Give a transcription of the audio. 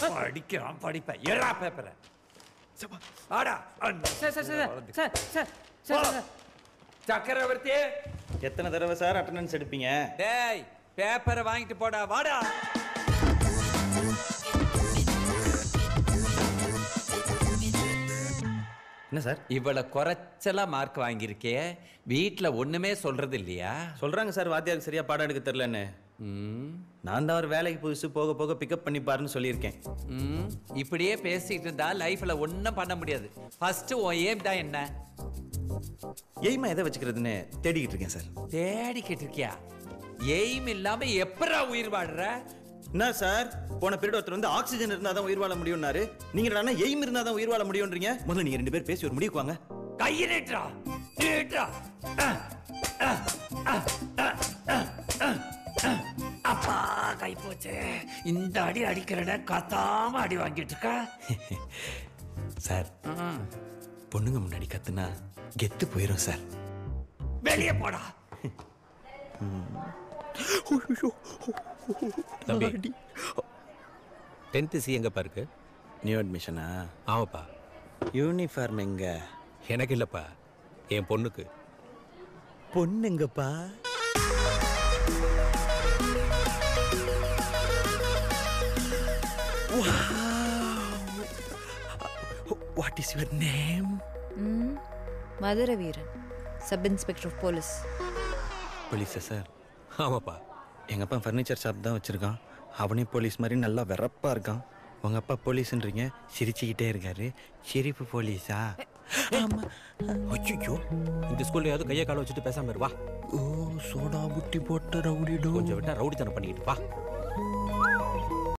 படிக்கிறான் படிப்பேன் எறா பேப்பரை ஆடா sir sir sir sir sir sir sir சக்கரவர்த்தி எத்தனை தடவை சார் அட்டண்டன்ஸ் எடுப்பீங்க டேய் பேப்பரை வாங்கிட்டு போடா வாடா என்ன சார் இவ்வளவு குறைச்சலா மார்க் வாங்கியிருக்கே வீட்ல ஒண்ணுமே சொல்றது இல்லையா சொல்றாங்க சார் வாத்தியாருக்கு சரியா பாடம் எடுக்க தெரிலன்னு ம், நான் தான் அவர் வேலைக்கு புதுசு போக போக பிக்கப் பண்ணிப்பாருன்னு சொல்லியிருக்கேன் ம், இப்படியே பேசிட்டு இருந்தா லைஃப்ல ஒண்ணும் பண்ண முடியாது ஃபர்ஸ்ட் உன் ஏம் தான் என்ன எய்மா எதை வச்சுக்கிறதுன்னு தேடிக்கிட்டு இருக்கேன் சார் தேடிக்கிட்டு இருக்கியா எய்ம் இல்லாம எப்படா உயிர் வாடுற என்ன சார் போன பீரியட் ஒருத்தர் வந்து ஆக்சிஜன் இருந்தா தான் உயிர் வாழ முடியும்னாரு நீங்க என்னன்னா எய்ம் இருந்தா தான் உயிர் வாழ முடியும்ன்றீங்க முதல்ல நீங்க ரெண்டு பேர் பேசி ஒரு முடிவுக்கு வாங்க கையை நீட்டுறா நீட்டுறா அஹ், அஹ், அஹ், அஹ், அஹ், அஹ், அஹ். அப்பா கை போச்சு இந்த அடி அடிக்கிறட கத்தாம அடி வாங்கிட்டு இருக்க சார் ம், பொண்ணுங்க முன்னாடி கத்துனா கெத்து போயிடும் சார் வெளியே போடா தம்பி டென்த்து சி எங்கப்பா இருக்கு நியூ அட்மிஷனா ஆமாப்பா யூனிஃபார்ம் எங்க எனக்கு இல்லைப்பா என் பொண்ணுக்கு பொண்ணுங்கப்பா வாட் இஸ் யுவர் நேம் ம் Madura Veeran sub inspector of police போலீஸா சார் ஆமாப்பா எங்கள் அப்பா ஃபர்னிச்சர் ஷாப் தான் வச்சுருக்கான் அவனே போலீஸ் மாதிரி நல்லா வெறப்பா இருக்கான் உங்கள் அப்பா போலீஸ்ன்றீங்க சிரிச்சுக்கிட்டே இருக்காரு சிரிப்பு போலீஸா ஆமா ஐயோ இந்த ஸ்கூல்ல ஏதாவது கையை காலை வச்சுட்டு பேசாம இரு, வா ஓ சோடா புட்டி போட்ட ரவுடிடோ கொஞ்சம் விட்டா ரவுடித்தனம் பண்ணிக்கிட்டு வா